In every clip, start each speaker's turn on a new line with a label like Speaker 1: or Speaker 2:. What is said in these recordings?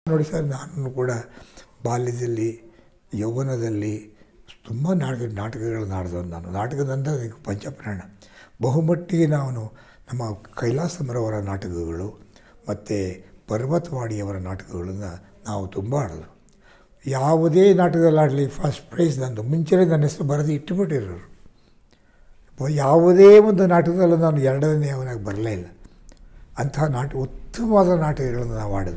Speaker 1: ನೋಡಿ ಸರ್ ನಾನು ಕೂಡ ಬಾಲ್ಯದಲ್ಲಿ ಯೌವನದಲ್ಲಿ ತುಂಬ ನಾಟಕ ನಾಟಕಗಳನ್ನು ಆಡಿದವನು ನಾನು ನಾಟಕದಂತ ಪಂಚಪ್ರಾಣ ಬಹುಮಟ್ಟಿಗೆ ನಾನು ನಮ್ಮ ಕೈಲಾಸಮರವರ ನಾಟಕಗಳು ಮತ್ತು ಪರ್ವತವಾಡಿಯವರ ನಾಟಕಗಳನ್ನು ನಾವು ತುಂಬ ಆಡೋದು ಯಾವುದೇ ನಾಟಕದಲ್ಲಿ ಆಡಲಿ ಫಸ್ಟ್ ಪ್ರೈಸ್ ನಂದು ಮುಂಚೆನೇ ನನ್ನ ಹೆಸರು ಬರೆದು ಇಟ್ಟುಬಿಟ್ಟಿರೋರು ಯಾವುದೇ ಒಂದು ನಾಟಕದಲ್ಲೂ ನಾನು ಎರಡನೇ ಅವನಾಗಿ ಬರಲೇ ಇಲ್ಲ ಅಂತಹ ನಾಟಕ ಉತ್ತಮವಾದ ನಾಟಕಗಳನ್ನು ನಾವು ಆಡೋದು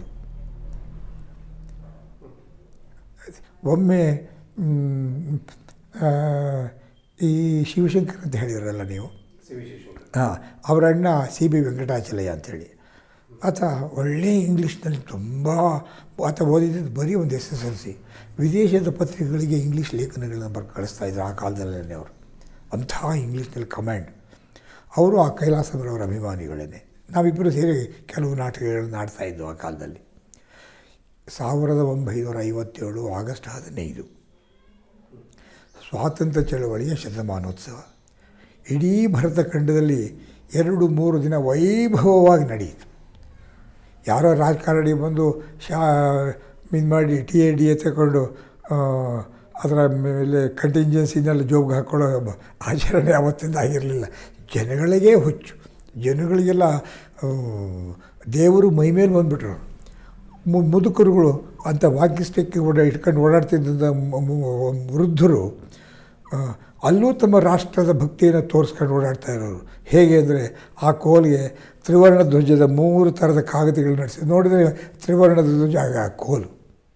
Speaker 1: ಒಮ್ಮೆ ಮ್, ಆ, ಈ ಶಿವಶಂಕರ್ ಅಂತ ಹೇಳಿದ್ರಲ್ಲ ನೀವು ಹಾಂ ಅವರ ಅಣ್ಣ ಸಿ ಬಿ ವೆಂಕಟಾಚಲಯ್ಯ ಅಂಥೇಳಿ ಆತ ಒಳ್ಳೆಯ ಇಂಗ್ಲೀಷ್ನಲ್ಲಿ ತುಂಬ ಆತ ಓದಿದ್ದು ಬರೀ ಒಂದು ಎಸ್ ಎಸ್ ಎಲ್ ಸಿ ವಿದೇಶದ ಪತ್ರಿಕೆಗಳಿಗೆ ಇಂಗ್ಲೀಷ್ ಲೇಖನಗಳನ್ನ ಬರ್ ಕಳಿಸ್ತಾ ಇದ್ರು ಆ ಕಾಲದಲ್ಲೇ ಅವರು ಅಂತಹ ಇಂಗ್ಲೀಷ್ನಲ್ಲಿ ಕಮ್ಯಾಂಡ್ ಅವರು ಆ ಕೈಲಾಸವರವರ ಅಭಿಮಾನಿಗಳೇ ನಾವಿಬ್ಬರು ಸೇರಿ ಕೆಲವು ನಾಟಕಗಳನ್ನು ಆಡ್ತಾ ಇದ್ವು ಆ ಕಾಲದಲ್ಲಿ ಸಾವಿರದ ಒಂಬೈನೂರ ಐವತ್ತೇಳು ಆಗಸ್ಟ್ ಹದಿನೈದು ಸ್ವಾತಂತ್ರ್ಯ ಚಳವಳಿಯ ಶತಮಾನೋತ್ಸವ ಇಡೀ ಭರತ ಖಂಡದಲ್ಲಿ ಎರಡು ಮೂರು ದಿನ ವೈಭವವಾಗಿ ನಡೆಯಿತು ಯಾರೋ ರಾಜಕಾರಣಿ ಬಂದು ಶಾ ಇದು ಮಾಡಿ ಟಿ ಎ ಡಿ ಎ ತಗೊಂಡು ಆ, ಅದರ ಮೇಲೆ ಕಂಟಿಂಜೆನ್ಸಿನೆಲ್ಲ ಜೋಬ್ಗೆ ಹಾಕ್ಕೊಳ್ಳೋ ಬ- ಆಚರಣೆ ಅವತ್ತಿಂದ ಆಗಿರಲಿಲ್ಲ ಜನಗಳಿಗೇ ಹುಚ್ಚು ಜನಗಳಿಗೆಲ್ಲ ಆ, ದೇವರು ಮೈಮೇಲೆ ಬಂದುಬಿಟ್ರು ಮು ಮುದುಕರುಗಳು ಅಂಥ ವಾಕಿ ಸ್ಟಿಕ್ ಓಡ ಇಟ್ಕೊಂಡು ಓಡಾಡ್ತಿದ್ದ ಮ- ಮ- ವೃದ್ಧರು ಆ, ಅಲ್ಲೂ ತಮ್ಮ ರಾಷ್ಟ್ರದ ಭಕ್ತಿಯನ್ನು ತೋರಿಸ್ಕೊಂಡು ಓಡಾಡ್ತಾ ಇರೋರು ಹೇಗೆ ಅಂದರೆ ಆ ಕೋಲ್ಗೆ ತ್ರಿವರ್ಣ ಧ್ವಜದ ಮೂರು ಥರದ ಕಾಗದಗಳು ನಡೆಸಿ ನೋಡಿದರೆ ತ್ರಿವರ್ಣದ ಧ್ವಜ ಆಗ ಆ ಕೋಲು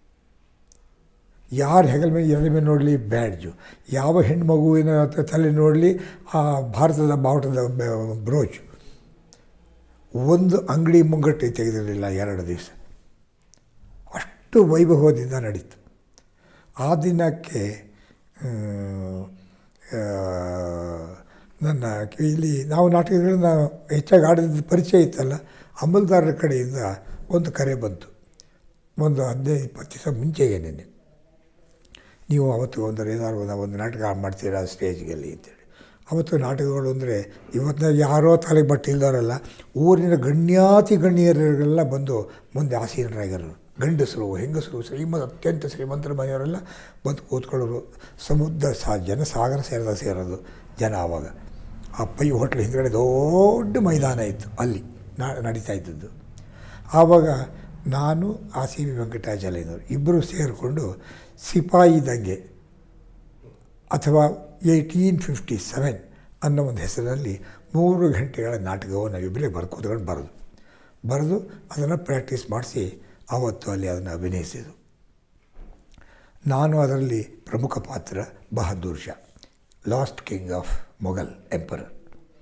Speaker 1: ಯಾರು ಹೆಗಲ ಮೇಲೆ ಎಲೆ ಮೇಲೆ ನೋಡಲಿ ಬ್ಯಾಡ್ಜು ಯಾವ ಹೆಣ್ಣು ಮಗುವಿನ ತ- ತಲೆ ನೋಡಲಿ ಆ ಭಾರತದ ಬಾವುಟದ ಬ- ಬ್ರೋಚ್ ಒಂದು ಅಂಗಡಿ ಮುಂಗಟ್ಟು ತೆಗೆದಿರಲಿಲ್ಲ ಎರಡು ದಿವಸ ಅಷ್ಟು ವೈಭವದಿಂದ ನಡೀತು ಆ ದಿನಕ್ಕೆ ಆ, ಆ, ನನ್ನ ಇಲ್ಲಿ ನಾವು ನಾಟಕಗಳನ್ನ ಹೆಚ್ಚಾಗಿ ಆಡಿದ ಪರಿಚಯ ಇತ್ತಲ್ಲ ಅಮಲ್ದಾರರ ಕಡೆಯಿಂದ ಒಂದು ಕರೆ ಬಂತು ಒಂದು ಹದಿನೈದು ಇಪ್ಪತ್ತು ದಿವಸ ಮುಂಚೆಗೆ ನೆನೆ ನೀವು ಅವತ್ತು ಒಂದು ಏನಾದ್ರು ಒಂದು ಒಂದು ನಾಟಕ ಮಾಡ್ತೀರಾ ಸ್ಟೇಜ್ಗಲ್ಲಿ ಅಂತೇಳಿ ಅವತ್ತು ನಾಟಕಗಳು ಅಂದರೆ ಇವತ್ತಿನ ಯಾರೋ ತಲೆಗೆ ಬಟ್ಟಿಲ್ದವರಲ್ಲ ಊರಿನ ಗಣ್ಯಾತಿ ಗಣ್ಯರೆಲ್ಲ ಬಂದು ಮುಂದೆ ಆಸೀನರಾಗಿರೋರು ಗಂಡಸರು ಹೆಂಗಸರು ಶ್ರೀಮಂತ ಅತ್ಯಂತ ಶ್ರೀಮಂತರ ಮನೆಯವರೆಲ್ಲ ಬಂದು ಕೂತ್ಕೊಳ್ಳೋರು ಸಮುದ್ರ ಸಾ ಜನಸಾಗರ ಸೇರದ ಸೇರೋದು ಜನ ಆವಾಗ ಆ ಪೈ ಹೋಟ್ಲ್ ಹಿಂದ್ಗಡೆ ದೊಡ್ಡ ಮೈದಾನ ಇತ್ತು ಅಲ್ಲಿ ನಾ ನಡೀತಾ ಇದ್ದದ್ದು ಆವಾಗ ನಾನು ಆ ಸಿ ವಿ ವೆಂಕಟಾಚಲಯ್ಯನವರು ಇಬ್ಬರು ಸೇರಿಕೊಂಡು ಸಿಪಾಯಿ ದಂಗೆ ಅಥವಾ ಏಯ್ಟೀನ್ ಫಿಫ್ಟಿ ಸೆವೆನ್ ಅನ್ನೋ ಒಂದು ಹೆಸರಿನಲ್ಲಿ ಮೂರು ಗಂಟೆಗಳ ನಾಟಕವನ್ನು ನಾವಿಬ್ಬರೇ ಬರ್ದು ಕೂತ್ಕೊಂಡು ಬರೋದು ಬರೆದು ಅದನ್ನು ಪ್ರಾಕ್ಟೀಸ್ ಮಾಡಿಸಿ ಆವತ್ತು ಅಲ್ಲಿ ಅದನ್ನು ಅಭಿನಯಿಸಿದ್ದು ನಾನು ಅದರಲ್ಲಿ ಪ್ರಮುಖ ಪಾತ್ರ Bahadur Shah last king of Mughal emperor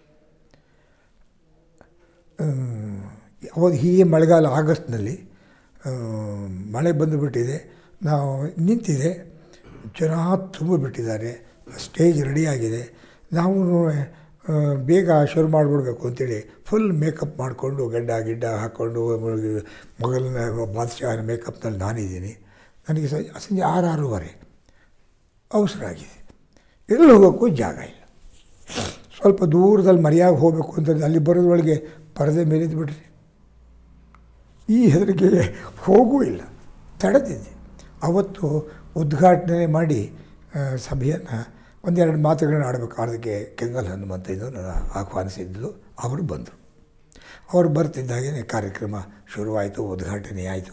Speaker 1: ಅವಾಗ ಹೀಗೆ ಮಳೆಗಾಲ ಆಗಸ್ಟ್ನಲ್ಲಿ ಆ, ಮಳೆ ಬಂದುಬಿಟ್ಟಿದೆ ನಾವು ನಿಂತಿದೆ ಜನ ತುಂಬಿಬಿಟ್ಟಿದ್ದಾರೆ ಸ್ಟೇಜ್ ರೆಡಿಯಾಗಿದೆ ನಾವು ಆ, ಬೇಗ ಶುರು ಮಾಡಿಬಿಡ್ಬೇಕು ಅಂತೇಳಿ ಫುಲ್ ಮೇಕಪ್ ಮಾಡಿಕೊಂಡು ಗಡ್ಡ ಗಿಡ್ಡ ಹಾಕ್ಕೊಂಡು ಮೊಘಲ್ನ ಬಾದಶಾಹನ ಮೇಕಪ್ನಲ್ಲಿ ನಾನಿದ್ದೀನಿ ನನಗೆ ಸ- ಸಂಜೆ ಆರು ಆರೂವರೆ ಅವಸರ ಆಗಿದೆ ಎಲ್ಲಿ ಹೋಗೋಕ್ಕೂ ಜಾಗ ಇಲ್ಲ ಸ್ವಲ್ಪ ದೂರದಲ್ಲಿ ಮರೆಯಾಗಿ ಹೋಗಬೇಕು ಅಂತಂದ್ರೆ ಅಲ್ಲಿ ಬರೋದ್ರೊಳಗೆ ಪರದೆ ಮೇಲಿದ್ದು ಬಿಡ್ರಿ ಈ ಹೆದರಿಕೆಗೆ ಹೋಗೂ ಇಲ್ಲ ತಡೆದಿದ್ದೆ ಅವತ್ತು ಉದ್ಘಾಟನೆ ಮಾಡಿ ಸಭೆಯನ್ನು ಒಂದೆರಡು ಮಾತುಗಳನ್ನ ಆಡಬೇಕು ಅದಕ್ಕೆ ಕೆಂಗಲ್ ಹನುಮಂತಯ್ಯನವರು ನನ್ನ ಆಹ್ವಾನಿಸಿದ್ದು ಅವರು ಬಂದರು ಅವರು ಬರ್ತಿದ್ದ ಹಾಗೆ ಕಾರ್ಯಕ್ರಮ ಶುರುವಾಯಿತು ಉದ್ಘಾಟನೆ ಆಯಿತು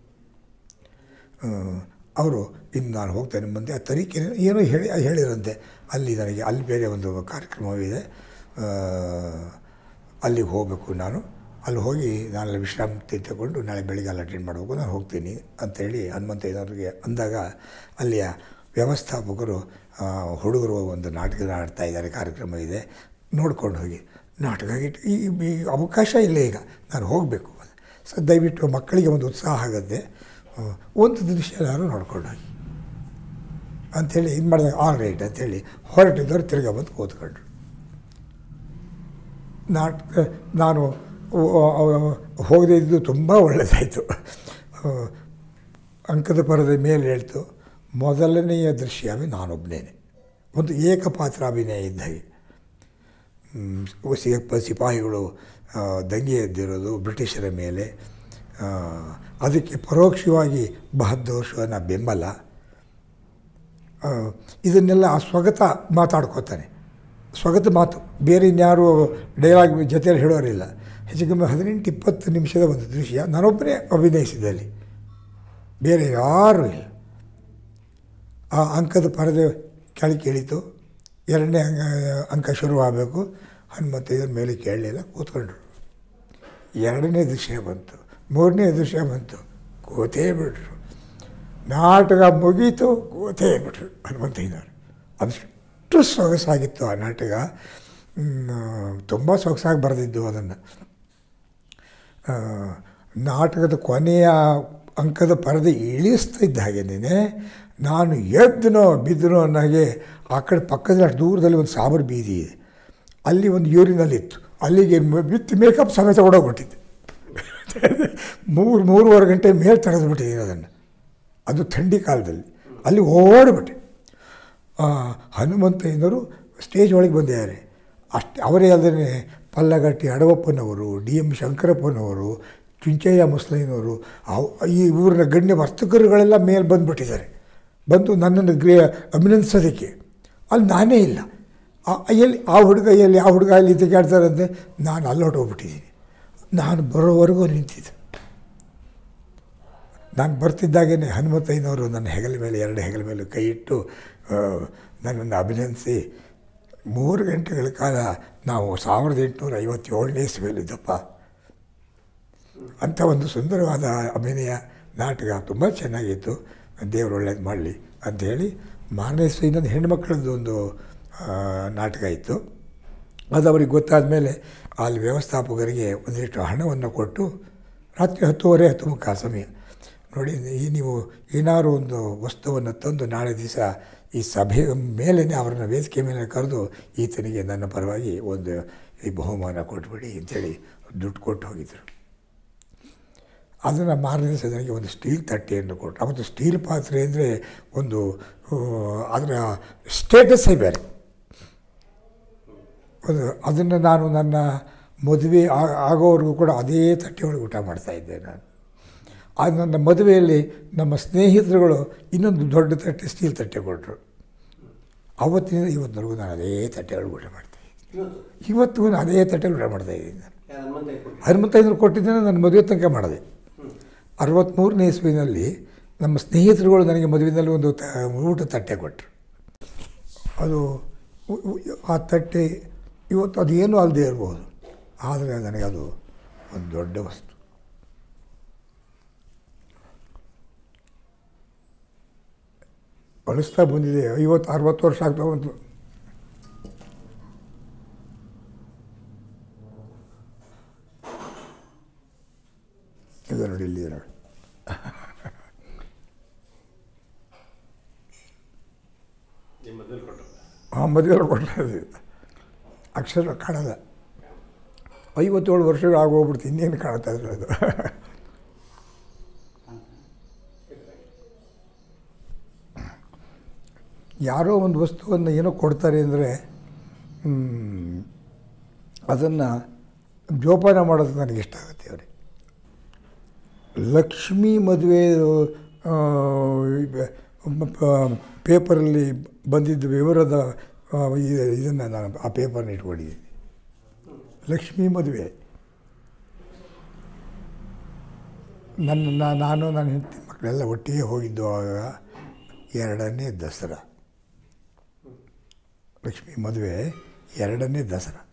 Speaker 1: ಅವರು ಇನ್ನು ನಾನು ಹೋಗ್ತೇನೆ ಮುಂದೆ ಆ ತರೀಕೆ ಏನೋ ಹೇಳಿ ಹೇಳಿರಂತೆ ಅಲ್ಲಿ ನನಗೆ ಅಲ್ಲಿ ಬೇರೆ ಒಂದು ಕಾರ್ಯಕ್ರಮವಿದೆ ಆ, ಅಲ್ಲಿಗೆ ಹೋಗಬೇಕು ನಾನು ಅಲ್ಲಿ ಹೋಗಿ ನಾಳೆ ವಿಶ್ರಾಂತಿ ತಗೊಂಡು ನಾಳೆ ಬೆಳಿಗ್ಗೆ ಅಲ್ಲಿ ಅಟೆಂಡ್ ಮಾಡಬೇಕು ನಾನು ಹೋಗ್ತೀನಿ ಅಂತೇಳಿ ಹನುಮಂತಯ್ಯನವ್ರಿಗೆ ಅಂದಾಗ ಅಲ್ಲಿಯ ವ್ಯವಸ್ಥಾಪಕರು ಆ, ಹುಡುಗರು ಒಂದು ನಾಟಕ ಆಡ್ತಾ ಇದ್ದಾರೆ ಕಾರ್ಯಕ್ರಮ ಇದೆ ನೋಡ್ಕೊಂಡು ಹೋಗಿ ನಾಟಕ ಗಿಟ್ ಈ ಈ ಅವಕಾಶ ಇಲ್ಲ ಈಗ ನಾನು ಹೋಗಬೇಕು ಸೊ ದಯವಿಟ್ಟು ಮಕ್ಕಳಿಗೆ ಒಂದು ಉತ್ಸಾಹ ಆಗುತ್ತೆ ಆ, ಒಂದು ದೃಶ್ಯ ನಾನು ನೋಡ್ಕೊಂಡು ಹೋಗಿ ಅಂಥೇಳಿ ಇದು ಮಾಡಿದಾಗ ಆಲ್ ರೈಟ್ ಅಂಥೇಳಿ ಹೊರಟಿದ್ದವ್ರು ತಿರ್ಗಾ ಬಂದು ಕೂತ್ಕೊಂಡ್ರು ನಾಟಕ ನಾನು ಹೋಗದೇ ಇದ್ದು ತುಂಬ ಒಳ್ಳೆಯದಾಯಿತು ಅಂಕದ ಪರದ ಮೇಲೆ ಹೇಳ್ತು ಮೊದಲನೆಯ ದೃಶ್ಯವೇ ನಾನೊಬ್ಬನೇನೆ ಒಂದು ಏಕಪಾತ್ರ ಅಭಿನಯ ಇದ್ದ ಹಾಗೆ ಹ್ಮ್, ಸಿಪ ಸಿಪಾಯಿಗಳು ಆ, ದಂಗೆ ಎದ್ದಿರೋದು ಬ್ರಿಟಿಷರ ಮೇಲೆ ಆ, ಆ, ಅದಕ್ಕೆ ಪರೋಕ್ಷವಾಗಿ ಬಹದ್ದೂರ್ ಶೋನ ಬೆಂಬಲ ಆ, ಇದನ್ನೆಲ್ಲ ಆ ಸ್ವಗತ ಮಾತಾಡ್ಕೋತಾನೆ ಸ್ವಗತ ಮಾತು ಬೇರೆ ಇನ್ಯಾರು ಡೈಲಾಗ್ ಜೊತೆಯಲ್ಲಿ ಹೇಳೋರಿಲ್ಲ ಹೆಚ್ಚು ಕಮ್ಮಿ ಹದಿನೆಂಟು ಇಪ್ಪತ್ತು ನಿಮಿಷದ ಒಂದು ದೃಶ್ಯ ನಾನೊಬ್ಬನೇ ಅಭಿನಯಿಸಿದೆ ಅಲ್ಲಿ ಬೇರೆ ಯಾರೂ ಇಲ್ಲ ಆ ಅಂಕದ ಪರದೆ ಕೆಳಗೆ ಇಳಿತು ಎರಡನೇ ಅಂಕ ಅಂಕ ಶುರುವಾಗಬೇಕು ಹನುಮಂತಯ್ಯರ ಮೇಲೆ ಕೇಳಲಿಲ್ಲ ಕೂತ್ಕೊಂಡ್ರು ಎರಡನೇ ದೃಶ್ಯ ಬಂತು ಮೂರನೇ ದೃಶ್ಯ ಬಂತು ಕೂತೇ ಬಿಟ್ರು ನಾಟಕ ಮುಗೀತು ಕೂತೇ ಬಿಟ್ರು ಹನುಮಂತಯ್ಯನವರು ಅದಷ್ಟು ಸೊಗಸಾಗಿತ್ತು ಆ ನಾಟಕ ತುಂಬ ಸೊಗಸಾಗಿ ಬರೆದಿದ್ದು ಅದನ್ನು ಆ, ನಾಟಕದ ಕೊನೆಯ ಅಂಕದ ಪರದೆ ಇಳಿಸ್ತಿದ್ದ ಹಾಗೇನೆ ನಾನು ಎದ್ದನೋ ಬಿದ್ದನೋ ಅನ್ನೋಗೆ ಆ ಕಡೆ ಪಕ್ಕದಲ್ಲಿ ಅಷ್ಟು ದೂರದಲ್ಲಿ ಒಂದು ಸಾಬರ್ ಬೀದಿ ಇದೆ ಅಲ್ಲಿ ಒಂದು ಯೂರಿನಲ್ಲಿ ಇತ್ತು ಅಲ್ಲಿಗೆ ವಿತ್ ಮೇಕಪ್ ಸಮೇತ ಓಡೋಗ್ಬಿಟ್ಟಿದ್ದೆ ಮೂರು ಮೂರುವರೆ ಗಂಟೆ ಮೇಲೆ ತೆಗೆದು ಬಿಟ್ಟಿದ್ದೀನಿ ಅದನ್ನು ಅದು ಥಂಡಿ ಕಾಲದಲ್ಲಿ ಅಲ್ಲಿ ಓಡಿಬಿಟ್ಟೆ ಆ, ಹನುಮಂತಯ್ಯನವರು ಸ್ಟೇಜ್ ಒಳಗೆ ಬಂದಿದ್ದಾರೆ ಅಷ್ಟು ಅವರೇ ಅಲ್ಲದೆ ಪಲ್ಲಗಟ್ಟಿ ಅಡವಪ್ಪನವರು ಡಿ ಎಂ ಶಂಕರಪ್ಪನವರು ಚುಂಚಯ್ಯ ಮುಸ್ಲಿನವರು ಅವ್ ಈ ಊರಿನ ಗಣ್ಯ ವರ್ತಕರುಗಳೆಲ್ಲ ಮೇಲೆ ಬಂದುಬಿಟ್ಟಿದ್ದಾರೆ ಬಂದು ನನ್ನನ್ನು ಗ್ರೇ ಅಭಿನಂದಿಸೋದಕ್ಕೆ ಅಲ್ಲಿ ನಾನೇ ಇಲ್ಲ ಆ ಎಲ್ಲಿ ಆ ಹುಡುಗ ಎಲ್ಲಿ ಆ ಹುಡುಗ ಎಲ್ಲಿ ತೆಗೆಯಾಡ್ತಾರಂತೆ ನಾನು ಅಲ್ಲಿ ಹೊಟ್ಟೋಗ್ಬಿಟ್ಟಿದ್ದೀನಿ ನಾನು ಬರೋವರೆಗೂ ನಿಂತಿದ್ದೆ ನಾನು ಬರ್ತಿದ್ದಾಗೇ ಹನುಮಂತಯ್ಯನವರು ನನ್ನ ಹೆಗಲ ಮೇಲೆ ಎರಡು ಹೆಗಲ ಮೇಲೆ ಕೈ ಇಟ್ಟು ಆ, ನನ್ನನ್ನು ಅಭಿನಂದಿಸಿ ಮೂರು ಗಂಟೆಗಳ ಕಾಲ ನಾವು ಸಾವಿರದ ಎಂಟುನೂರ ಐವತ್ತೇಳನೇ ಇಸ್ವಿಯಲ್ಲಿದ್ದಪ್ಪ ಅಂಥ ಒಂದು ಸುಂದರವಾದ ಅಭಿನಯ ನಾಟಕ ತುಂಬ ಚೆನ್ನಾಗಿತ್ತು ದೇವರು ಒಳ್ಳೇದು ಮಾಡಲಿ ಅಂಥೇಳಿ ಮಾರನೇ ಇಸ್ವಿ ಇನ್ನೊಂದು ಹೆಣ್ಮಕ್ಳದ್ದು ಒಂದು ಆ, ನಾಟಕ ಇತ್ತು ಅದು ಅವ್ರಿಗೆ ಗೊತ್ತಾದ ಮೇಲೆ ಅಲ್ಲಿ ವ್ಯವಸ್ಥಾಪಕರಿಗೆ ಒಂದಿಷ್ಟು ಹಣವನ್ನು ಕೊಟ್ಟು ರಾತ್ರಿ ಹತ್ತುವರೆ ಹತ್ತು ಮುಕ್ಕಾಲು ಸಮಯ ನೋಡಿ ಈ ನೀವು ಏನಾದ್ರು ಒಂದು ವಸ್ತುವನ್ನು ತಂದು ನಾಳೆ ದಿವಸ ಈ ಸಭೆ ಮೇಲೇ ಅವರನ್ನು ವೇದಿಕೆ ಮೇಲೆ ಕರೆದು ಈತನಿಗೆ ನನ್ನ ಪರವಾಗಿ ಒಂದು ಈ ಬಹುಮಾನ ಕೊಟ್ಬಿಡಿ ಅಂತೇಳಿ ದುಡ್ಡು ಕೊಟ್ಟು ಹೋಗಿದ್ದರು ಅದನ್ನು ಮಾರನೇ ದಿವಸ ನನಗೆ ಒಂದು ಸ್ಟೀಲ್ ತಟ್ಟೆಯನ್ನು ಕೊಟ್ಟರು ಅವತ್ತು ಸ್ಟೀಲ್ ಪಾತ್ರೆ ಅಂದರೆ ಒಂದು ಆ, ಅದರ ಸ್ಟೇಟಸ್ಸೇ ಬೇರೆ ಒಂದು ಅದನ್ನು ನಾನು ನನ್ನ ಮದುವೆ ಆ- ಆಗೋವರೆಗೂ ಕೂಡ ಅದೇ ತಟ್ಟೆಯೊಳಗೆ ಊಟ ಮಾಡ್ತಾಯಿದ್ದೆ ನಾನು ಆ ನನ್ನ ಮದುವೆಯಲ್ಲಿ ನಮ್ಮ ಸ್ನೇಹಿತರುಗಳು ಇನ್ನೊಂದು ದೊಡ್ಡ ತಟ್ಟೆ ಸ್ಟೀಲ್ ತಟ್ಟೆ ಕೊಟ್ಟರು ಅವತ್ತಿನಿಂದ ಇವತ್ತಿನವರೆಗೂ ನಾನು ಅದೇ ತಟ್ಟೆಯೊಳಗೆ ಊಟ ಮಾಡ್ತಾಯಿದ್ದೆ
Speaker 2: ಇವತ್ತು
Speaker 1: ಇವತ್ತಿಗೂ ನಾನು ಅದೇ ತಟ್ಟೆಯಲ್ಲಿ ಊಟ ಮಾಡ್ತಾಯಿದ್ದೀನಿ ನಾನು
Speaker 2: ಯಾರು ಹನುಮಂತ ಕೊಟ್ಟು
Speaker 1: ಹನುಮಂತೈನರು ಕೊಟ್ಟಿದ್ದೇನೆ ನನ್ನ ಮದುವೆ ತನಕ ಮಾಡಿದೆ ಅರವತ್ತ್ಮೂರನೇ ಇಸ್ವಿನಲ್ಲಿ ನಮ್ಮ ಸ್ನೇಹಿತರುಗಳು ನನಗೆ ಮದುವೆಯಲ್ಲಿ ಒಂದು ತ ಊಟ ತಟ್ಟೆ ಕೊಟ್ಟರು ಅದು ಉ- ಉ- ಆ ತಟ್ಟೆ ಇವತ್ತು ಅದೇನು ಅಲ್ಲದೆ ಇರ್ಬೋದು ಆದರೆ ನನಗೆ ಅದು ಒಂದು ದೊಡ್ಡ ವಸ್ತು ಬಳಸ್ತಾ ಬಂದಿದೆ ಐವತ್ತು ಅರವತ್ತು ವರ್ಷ ಆಗ್ತಾ ಬಂತು ಇದು ನೋಡಿ ಇಲ್ಲಿ ನೋಡಿ
Speaker 2: ನಿಮ್ಮ ಮದುವೆ ಕೊಟ್ಟು
Speaker 1: ಆ ಮದುವೆ ಕೊಟ್ಟರೆ ಅಕ್ಷರ ಕಾಣಲ್ಲ ಐವತ್ತೇಳು ವರ್ಷಗಳು ಆಗೋಗ್ಬಿಡ್ತು ಇನ್ನೇನು ಕಾಣ್ತಾ ಇದ್ರೆ ಅದು ಯಾರೋ ಒಂದು ವಸ್ತುವನ್ನು ಏನೋ ಕೊಡ್ತಾರೆ ಅಂದರೆ ಅದನ್ನು ಜೋಪಾನ ಮಾಡೋದು ನನಗೆ ಇಷ್ಟ ಆಗುತ್ತೆ ಅವ್ರಿಗೆ ಲಕ್ಷ್ಮೀ ಮದುವೆ ಆ, ಇಬ- ಮ- ಪ- ಪೇಪರಲ್ಲಿ ಬಂದಿದ್ದ ವಿವರದ ಇದನ್ನು ನಾನು ಆ ಪೇಪರ್ನ ಇಟ್ಕೊಂಡಿದ್ದೀನಿ ಲಕ್ಷ್ಮೀ ಮದುವೆ ನನ್ನ ನಾ- ನಾನು ನನ್ನ ಹೆಂಡತಿ ಮಕ್ಕಳೆಲ್ಲ ಒಟ್ಟಿಗೆ ಹೋಗಿದ್ದು ಆಗ ಎರಡನೇ ದಸರಾ ಲಕ್ಷ್ಮೀ ಮದುವೆ ಎರಡನೇ ದಸರಾ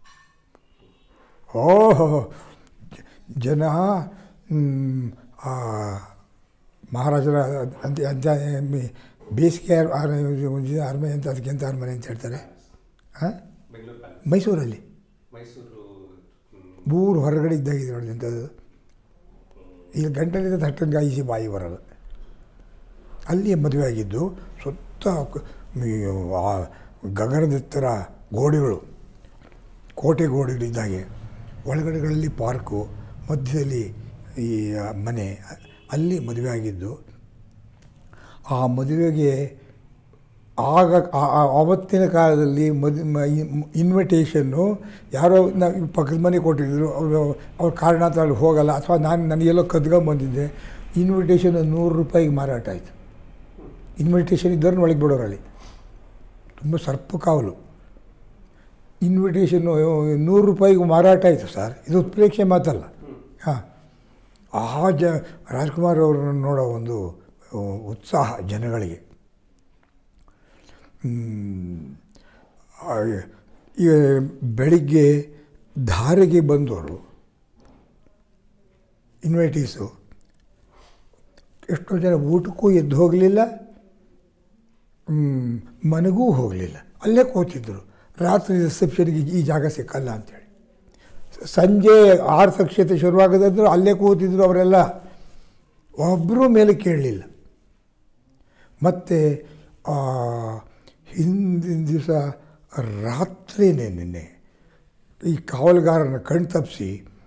Speaker 1: ಓಹೋ ಜ- ಜನ ಮ್, ಆ ಮಹಾರಾಜರ ಅಂತ ಅಂತ ಬೇಸಿಗೆ ಆರ್- ಆರ್- ಒಂದು ಅರಮನೆ ಅಂತ ಅದಕ್ಕೆ ಎಂತ ಅರಮನೆ ಅಂತ ಹೇಳ್ತಾರೆ ಹಾಂ
Speaker 2: ಬೆಂಗಳೂರು ಪ್ಯಾಲೇಸ್
Speaker 1: ಮೈಸೂರಲ್ಲಿ
Speaker 2: ಮೈಸೂರು ಹ್ಮ್,
Speaker 1: ಊರು ಹೊರಗಡೆ ಇದ್ದಾಗಿದೆ ನೋಡಿ ಅಂಥದ್ದು ಇಲ್ಲಿ ಗಂಟಲಿಂದ ತಟ್ಟಂಗೆ ಈಸಿ ಬಾಯಿ ಬರೋದು ಅಲ್ಲಿ ಮದುವೆ ಆಗಿದ್ದು ಸುತ್ತ ಕ- ಈ ಆ ಗಗನದೆತ್ತರ ಗೋಡೆಗಳು ಕೋಟೆ ಗೋಡೆಗಳಿದ್ದಾಗೆ ಒಳಗಡೆಗಳಲ್ಲಿ ಪಾರ್ಕು ಮಧ್ಯದಲ್ಲಿ ಈ ಮನೆ ಅಲ್ಲಿ ಮದುವೆ ಆಗಿದ್ದು ಆ ಮದುವೆಗೆ ಆಗ ಆ- ಆ- ಆವತ್ತಿನ ಕಾಲದಲ್ಲಿ ಮದ್ ಇನ್ವಿಟೇಷನ್ನು ಯಾರೋ ನಾವು ಪಕ್ಕದ ಮನೆ ಕೊಟ್ಟಿದ್ರು ಅವರು ಅವ್ರ ಕಾರಣಾಂತರ ಅಲ್ಲಿ ಹೋಗಲ್ಲ ಅಥವಾ ನಾನು ನನಗೆಲ್ಲೋ ಕದ್ಕೊಂಬಂದಿದ್ದೆ ಇನ್ವಿಟೇಷನ್ ನೂರು ರೂಪಾಯಿಗೆ ಮಾರಾಟ ಆಯಿತು ಇನ್ವಿಟೇಷನ್ ಇದ್ದವ್ರನ್ನ ಒಳಗೆ ಬಿಡೋರು ಅಲ್ಲಿ ತುಂಬ ಸರ್ಪ ಕಾವಲು ಇನ್ವಿಟೇಷನ್ನು ನೂರು ರೂಪಾಯಿಗೆ ಮಾರಾಟ ಆಯಿತು ಸರ್ ಇದು ಉತ್ಪ್ರೇಕ್ಷೆ ಮಾತಲ್ಲ ಹಾಂ ಆ ಜ ರಾಜ್ಕುಮಾರ್ ಅವರನ್ನು ನೋಡೋ ಒಂದು ಆ, ಉತ್ಸಾಹ ಜನಗಳಿಗೆ ಹ್ಮ್. ಆ, ಈಗ ಬೆಳಿಗ್ಗೆ ಧಾರೆಗೆ ಬಂದವರು ಇನ್ವೈಟೀಸು ಎಷ್ಟೋ ಜನ ಊಟಕ್ಕೂ ಎದ್ದು ಹೋಗಲಿಲ್ಲ ಮನೆಗೂ ಹೋಗಲಿಲ್ಲ ಅಲ್ಲೇ ಕೂತಿದ್ದರು ರಾತ್ರಿ ರಿಸೆಪ್ಷನ್ಗೆ ಈ ಜಾಗ ಸಿಕ್ಕಲ್ಲ ಅಂಥೇಳಿ ಸಂಜೆ ಆರು ಸಕ್ಷತೆ ಶುರುವಾಗದಿದ್ರು ಅಲ್ಲೇ ಕೂತಿದ್ರು ಅವರೆಲ್ಲ ಒಬ್ಬರೂ ಮೇಲೆ ಕೇಳಲಿಲ್ಲ ಮತ್ತು ಹಿಂದಿನ ದಿವಸ ರಾತ್ರಿನೇ ನಿನ್ನೆ ಈ ಕಾವಲುಗಾರನ ಕಣ್ ತಪ್ಪಿಸಿ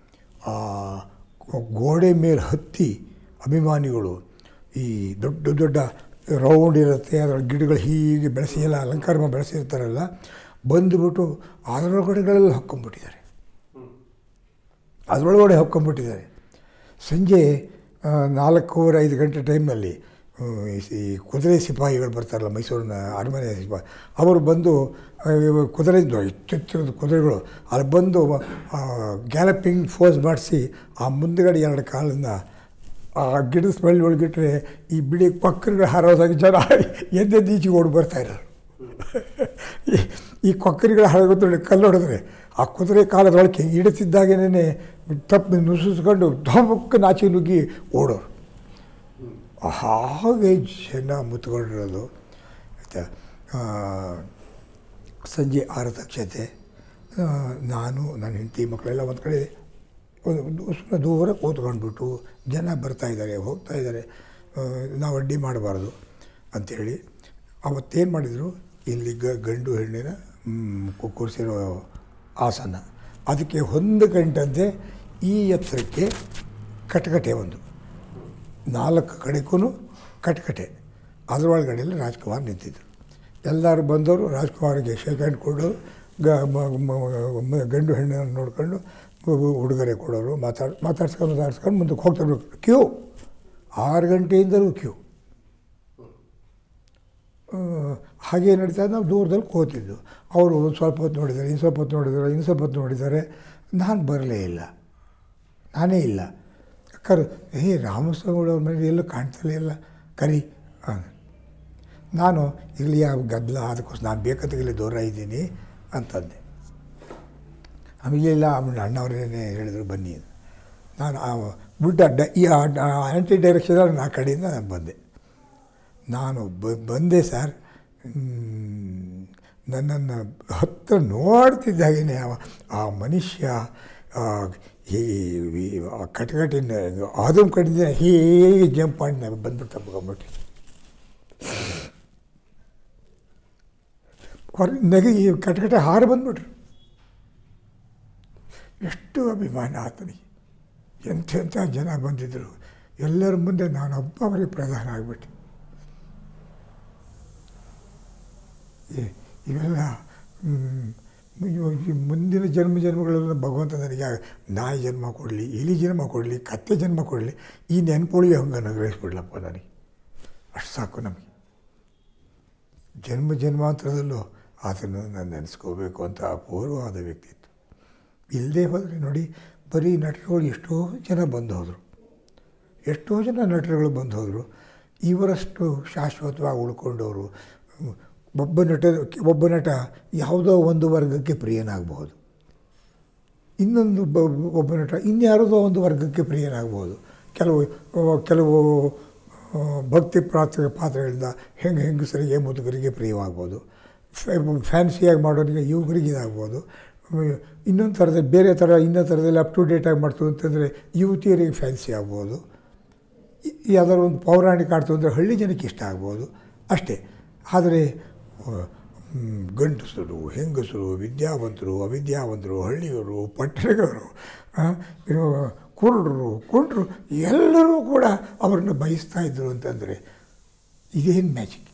Speaker 1: ಗೋಡೆ ಮೇಲೆ ಹತ್ತಿ ಅಭಿಮಾನಿಗಳು ಈ ದೊಡ್ಡ ದೊಡ್ಡ ರೌಂಡ್ ಇರುತ್ತೆ ಅದರ ಗಿಡಗಳು ಹೀಗೆ ಬೆಳೆಸಿ ಎಲ್ಲ ಅಲಂಕಾರ ಮಾಡಿ ಬೆಳೆಸಿರ್ತಾರಲ್ಲ ಬಂದುಬಿಟ್ಟು ಅದರೊಳಗಡೆಗಳೆಲ್ಲ ಹಾಕ್ಕೊಂಬಿಟ್ಟಿದ್ದಾರೆ ಅದರೊಳಗಡೆ ಹಾಕ್ಕೊಂಬಿಟ್ಟಿದ್ದಾರೆ ಸಂಜೆ ಆ, ನಾಲ್ಕೂವರೆ ಐದು ಗಂಟೆ ಟೈಮಲ್ಲಿ ಆ, ಈ ಸಿ- ಈ ಕುದುರೆ ಸಿಪಾಯಿಗಳು ಬರ್ತಾರಲ್ಲ ಮೈಸೂರಿನ ಅರಮನೆ ಸಿಪಾಯಿ ಅವರು ಬಂದು ಆ, ಇವು ಕುದುರೆ ಎಚ್ಚೆತ್ತರದ ಕುದುರೆಗಳು ಅಲ್ಲಿ ಬಂದು ಗ್ಯಾಲಪಿಂಗ್ ಫೋರ್ಸ್ ಮಾಡಿಸಿ ಆ ಮುಂದುಗಡೆ ಎರಡು ಕಾಲನ್ನ ಆ ಗಿಡದ ಸ್ಮೆಲ್ ಒಳಗಿಟ್ರೆ ಈ ಬಿಳಿ ಕೊಕ್ಕರೆಗಳು ಹಾರೋದಾಗಿ ಜನ ಎದ್ದೆದ್ದು ಈಚೆಗೆ ಓಡಿ ಬರ್ತಾ ಇರೋರು ಈ- ಈ ಕೊಕ್ಕರಿಗಳ ಹಳಗೊತ್ತೊಳ್ಳೆ ಕಲ್ಲು ಹೊಡೆದ್ರೆ ಆ ಕುದುರೆ ಕಾಲದೊಳಗೆ ಇಡುತ್ತಿದ್ದಾಗೇನೆ ತಪ್ಪು ನುಸುಸ್ಕೊಂಡು ಧಮಕ್ಕೆ ನಾಚಿ ನುಗ್ಗಿ ಓಡೋರು ಹಾಗೆ ಜನ ಮುತ್ಕೊಂಡಿರೋದು ಆಯಿತಾ ಸಂಜೆ ಆರು ತಕ್ಷತೆ ನಾನು ನನ್ನ ಹೆಂಡತಿ ಮಕ್ಕಳೆಲ್ಲ ಒಂದು ಕಡೆ ಒಂದು ಸುಮ್ಮನೆ ದೂರ ಕೂತ್ಕೊಂಡ್ಬಿಟ್ಟು ಜನ ಬರ್ತಾ ಇದ್ದಾರೆ ಹೋಗ್ತಾ ಇದ್ದಾರೆ ಆ, ನಾವು ಅಡ್ಡಿ ಮಾಡಬಾರ್ದು ಅಂಥೇಳಿ ಅವತ್ತೇನು ಮಾಡಿದರು ಇಲ್ಲಿ ಗ ಗಂಡು ಹೆಣ್ಣಿನ ಮ್, ಕು- ಕೂರಿಸಿರೋ ಆಸನ ಅದಕ್ಕೆ ಹೊಂದಿಕೊಂಡಂತೆ ಈ ಎತ್ತರಕ್ಕೆ ಕಟಕಟೆ ಒಂದು ನಾಲ್ಕು ಕಡೆಗೂ ಕಟಕಟೆ ಅದರೊಳಗಡೆಯಲ್ಲಿ ರಾಜ್ಕುಮಾರ್ ನಿಂತಿದ್ದರು ಎಲ್ಲರೂ ಬಂದವರು ರಾಜ್ಕುಮಾರ್ಗೆ ಶೇಕ್ ಹ್ಯಾಂಡ್ ಕೊಡೋರು ಗ ಮ- ಮ- ಮ- ಗಂಡು ಹೆಣ್ಣನ್ನು ನೋಡ್ಕೊಂಡು ಉ- ಉಡುಗೊರೆ ಕೊಡೋರು ಮಾತಾಡ್ ಮಾತಾಡ್ಸ್ಕೊಂಡು ಮಾತಾಡ್ಸ್ಕೊಂಡು ಮುಂದಕ್ಕೆ ಹೋಗ್ತಿರ್ಬೇಕು ಕ್ಯೂ ಆರು ಗಂಟೆಯಿಂದಲೂ ಕ್ಯೂ ಆ, ಹಾಗೆ ನಡೀತಾ ನಾವು ದೂರದಲ್ಲಿ ಕೂತಿದ್ದು ಅವರು ಒಂದು ಸ್ವಲ್ಪ ಹೊತ್ತು ನೋಡಿದ್ದಾರೆ ಇನ್ನು ಸ್ವಲ್ಪ ಹೊತ್ತು ನೋಡಿದ್ದಾರೆ ಇನ್ನು ಸ್ವಲ್ಪ ಹೊತ್ತು ನೋಡಿದ್ದಾರೆ ನಾನು ಬರಲೇ ಇಲ್ಲ ನಾನೇ ಇಲ್ಲ ಕರ್ ಹೇ ರಾಮಸ್ವಾಮಿಗಳವ್ರ ಮನೇಲಿ ಎಲ್ಲೂ ಕಾಣ್ತಲೇ ಇಲ್ಲ ಕರಿ ಹಾಂ ನಾನು ಇಲ್ಲಿ ಯಾವ ಗದ್ದಲ ಅದಕ್ಕೋಸ್ಕರ ನಾನು ಬೇಕಂತ ಇಲ್ಲಿ ದೂರ ಇದ್ದೀನಿ ಅಂತಂದೆ ಆಮೇಲೆ ಇಲ್ಲ ಆಮೇಲೆ ಅಣ್ಣವರೇನೆ ಹೇಳಿದ್ರು ಬನ್ನಿ ಅಂತ. ನಾನು ಆ ಉಲ್ಟ ಡ ಈ ಆ್ಯಂಟಿ ಡೈರೆಕ್ಷನಲ್ಲಿ ಆ ಕಡೆಯಿಂದ ನಾನು ಬಂದೆ ನಾನು ಬ ಬಂದೆ ಸರ್ ನನ್ನನ್ನು ಹತ್ತಿರ ನೋಡ್ತಿದ್ದಾಗೇನೆ ಅವ ಆ ಮನುಷ್ಯ ಆ, ಈ ಈ- ಆ ಕಟಕಟಿನ ಅದೊಂದು ಕಡೆಯಿಂದ ಹೇಗೆ ಜಂಪ್ ಮಾಡಿ ನಾನು ಬಂದ್ಬಿಟ್ಟು ತಪ್ಕೊಂಬಿಟ್ಟು ಹೊರ ನೆಗೆ ಈ ಕಟಕಟ ಹಾರು ಬಂದ್ಬಿಟ್ರು ಎಷ್ಟು ಅಭಿಮಾನ ಆತನಿಗೆ ಎಂಥೆಂಥ ಜನ ಬಂದಿದ್ದರು ಎಲ್ಲರ ಮುಂದೆ ನಾನೊಬ್ಬ ಅವರಿಗೆ ಪ್ರಧಾನ ಆಗಿಬಿಟ್ಟೆ ಇ- ಇವೆಲ್ಲ ಮ್, ಇವ- ಈ ಮುಂದಿನ ಜನ್ಮ ಜನ್ಮಗಳೆಲ್ಲ ಭಗವಂತ ನನಗೆ ಆ ನಾಯಿ ಜನ್ಮ ಕೊಡಲಿ ಇಲಿ ಜನ್ಮ ಕೊಡಲಿ ಕತ್ತೆ ಜನ್ಮ ಕೊಡಲಿ ಈ ನೆನಪುಳಿಗೆ ಹಂಗೆ ನಗರಿಸ್ಬಿಡ್ಲಪ್ಪ ನನಗೆ ಅಷ್ಟು ಸಾಕು ನಮಗೆ ಜನ್ಮ ಜನ್ಮಾಂತರದಲ್ಲೂ ಆತನು ನಾನು ನೆನೆಸ್ಕೋಬೇಕು ಅಂತ ಅಪೂರ್ವವಾದ ವ್ಯಕ್ತಿತ್ವ ಇಲ್ಲದೆ ಹೋದರೆ ನೋಡಿ ಬರೀ ನಟರುಗಳು ಎಷ್ಟೋ ಜನ ಬಂದು ಹೋದರು ಎಷ್ಟೋ ಜನ ನಟರುಗಳು ಬಂದು ಹೋದರು ಇವರಷ್ಟು ಶಾಶ್ವತವಾಗಿ ಉಳ್ಕೊಂಡವರು ಒಬ್ಬ ನಟ ಒಬ್ಬ ನಟ ಯಾವುದೋ ಒಂದು ವರ್ಗಕ್ಕೆ ಪ್ರಿಯನಾಗಬಹುದು ಇನ್ನೊಂದು ಬ- ಒಬ್ಬ ನಟ ಇನ್ಯಾರದೋ ಒಂದು ವರ್ಗಕ್ಕೆ ಪ್ರಿಯನಾಗಬಹುದು ಕೆಲವು ಕೆಲವು ಆ, ಭಕ್ತಿ ಪಾತ್ರ ಪಾತ್ರಗಳಿಂದ ಹೆಂಗೆ ಹೆಂಗಸರಿಗೆ ಮುದುಕರಿಗೆ ಪ್ರಿಯವಾಗ್ಬೋದು ಫ್ಯಾನ್ಸಿಯಾಗಿ ಮಾಡೋರಿಗೆ ಯುವಕರಿಗೆ ಇದಾಗ್ಬೋದು ಆಮೇಲೆ ಇನ್ನೊಂದು ಥರದ ಬೇರೆ ಥರ ಇನ್ನೊಂದು ಥರದಲ್ಲಿ ಅಪ್ ಟು ಡೇಟಾಗಿ ಮಾಡ್ತು ಅಂತಂದರೆ ಯುವತಿಯರಿಗೆ ಫ್ಯಾನ್ಸಿ ಆಗ್ಬೋದು ಈ- ಯಾವ್ದಾದ್ರು ಒಂದು ಪೌರಾಣಿಕ ಆಡ್ತು ಅಂದರೆ ಹಳ್ಳಿ ಜನಕ್ಕೆ ಇಷ್ಟ ಆಗ್ಬೋದು ಅಷ್ಟೇ ಆದರೆ ಆ, ಮ್, ಗಂಡಸರು ಹೆಂಗಸರು ವಿದ್ಯಾವಂತರು ಅವಿದ್ಯಾವಂತರು ಹಳ್ಳಿಯವರು ಪಟ್ಟಣದವರು ಆ, ಇನ್ನು ಕುರುಡರು ಕುಂಟರು ಎಲ್ಲರೂ ಕೂಡ ಅವರನ್ನು ಬಯಸ್ತಾ ಇದ್ದರು ಅಂತಂದರೆ ಇದೇನು ಮ್ಯಾಜಿಕ್